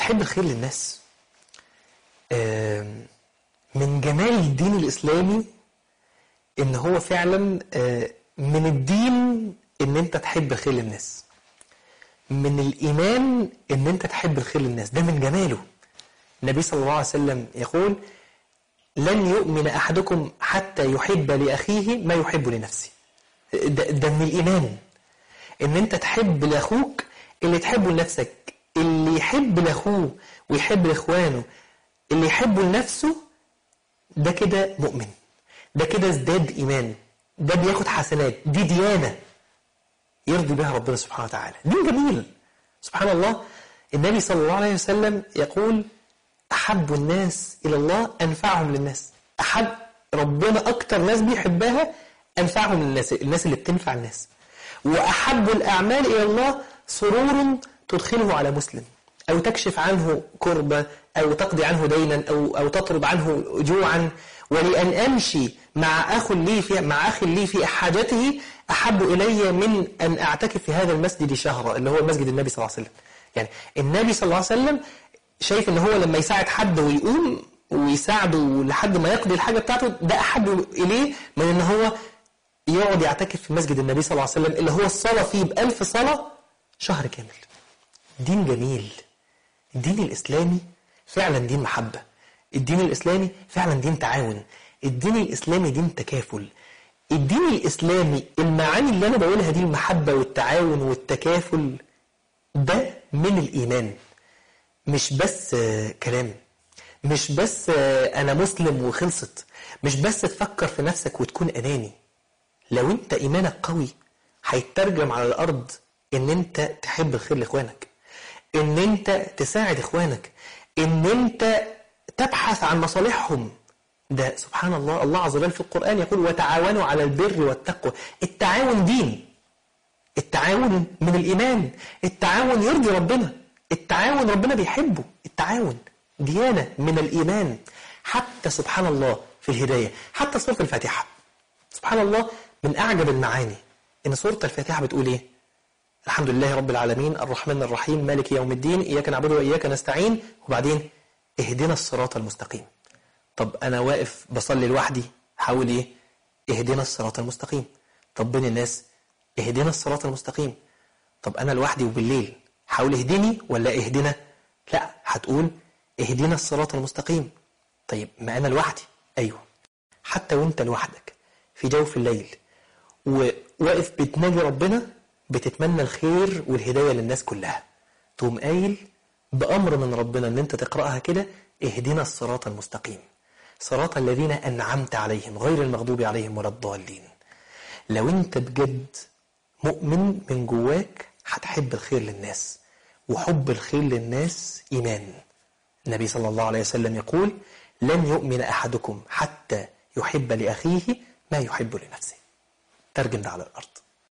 تحب الخير للناس آم، من جمال الدين الإسلامي إن هو فعلا آه، من الدين إن أنت تحب الخير للناس من الإيمان إن أنت تحب الخير للناس ده من جماله النبي صلى الله عليه وسلم يقول لن يؤمن أحدكم حتى يحب لأخيه ما يحب لنفسه ده, ده من الإيمان إن أنت تحب لأخوك اللي تحبه لنفسك اللي يحب لأخوه ويحب لإخوانه اللي يحبه لنفسه ده كده مؤمن ده كده ازداد إيمان ده بياخد حسنات دي ديانة يرضي بها ربنا سبحانه وتعالى دين جميل سبحان الله النبي صلى الله عليه وسلم يقول أحب الناس إلى الله أنفعهم للناس أحب ربنا أكتر ناس بيحبها أنفعهم للناس الناس اللي بتنفع الناس وأحب الأعمال إلى الله سرور تدخله على مسلم أو تكشف عنه كربة أو تقضي عنه دينا أو, أو تطرد عنه جوعا ولأن أمشي مع أخ لي في مع أخ لي في حاجته أحب إلي من أن أعتكف في هذا المسجد شهرا اللي هو مسجد النبي صلى الله عليه وسلم يعني النبي صلى الله عليه وسلم شايف ان هو لما يساعد حد ويقوم ويساعده لحد ما يقضي الحاجة بتاعته ده أحب إليه من ان هو يقعد يعتكف في مسجد النبي صلى الله عليه وسلم اللي هو الصلاة فيه بألف صلاة شهر كامل دين جميل الدين الإسلامي فعلا دين محبة الدين الإسلامي فعلا دين تعاون الدين الإسلامي دين تكافل الدين الإسلامي المعاني اللي أنا بقولها دي المحبة والتعاون والتكافل ده من الإيمان مش بس آه، كلام مش بس آه، أنا مسلم وخلصت مش بس تفكر في نفسك وتكون أناني لو أنت إيمانك قوي هيترجم على الأرض إن أنت تحب الخير لإخوانك إن أنت تساعد إخوانك إن أنت تبحث عن مصالحهم ده سبحان الله الله عز وجل في القرآن يقول وتعاونوا على البر والتقوى التعاون دين التعاون من الإيمان التعاون يرضي ربنا التعاون ربنا بيحبه التعاون ديانة من الإيمان حتى سبحان الله في الهداية حتى سورة الفاتحة سبحان الله من أعجب المعاني إن سورة الفاتحة بتقول إيه الحمد لله رب العالمين الرحمن الرحيم مالك يوم الدين إياك نعبد وإياك نستعين وبعدين اهدنا الصراط المستقيم طب أنا واقف بصلي لوحدي حاول إيه اهدنا الصراط المستقيم طب بين الناس اهدنا الصراط المستقيم طب أنا لوحدي وبالليل حاول اهدني ولا اهدنا لا هتقول اهدنا الصراط المستقيم طيب ما أنا لوحدي أيوه حتى وانت لوحدك في جوف الليل وواقف بتناجي ربنا بتتمنى الخير والهداية للناس كلها تقوم قايل بأمر من ربنا ان انت تقرأها كده اهدنا الصراط المستقيم صراط الذين أنعمت عليهم غير المغضوب عليهم ولا الضالين لو انت بجد مؤمن من جواك هتحب الخير للناس وحب الخير للناس إيمان النبي صلى الله عليه وسلم يقول لن يؤمن أحدكم حتى يحب لأخيه ما يحب لنفسه ترجم ده على الأرض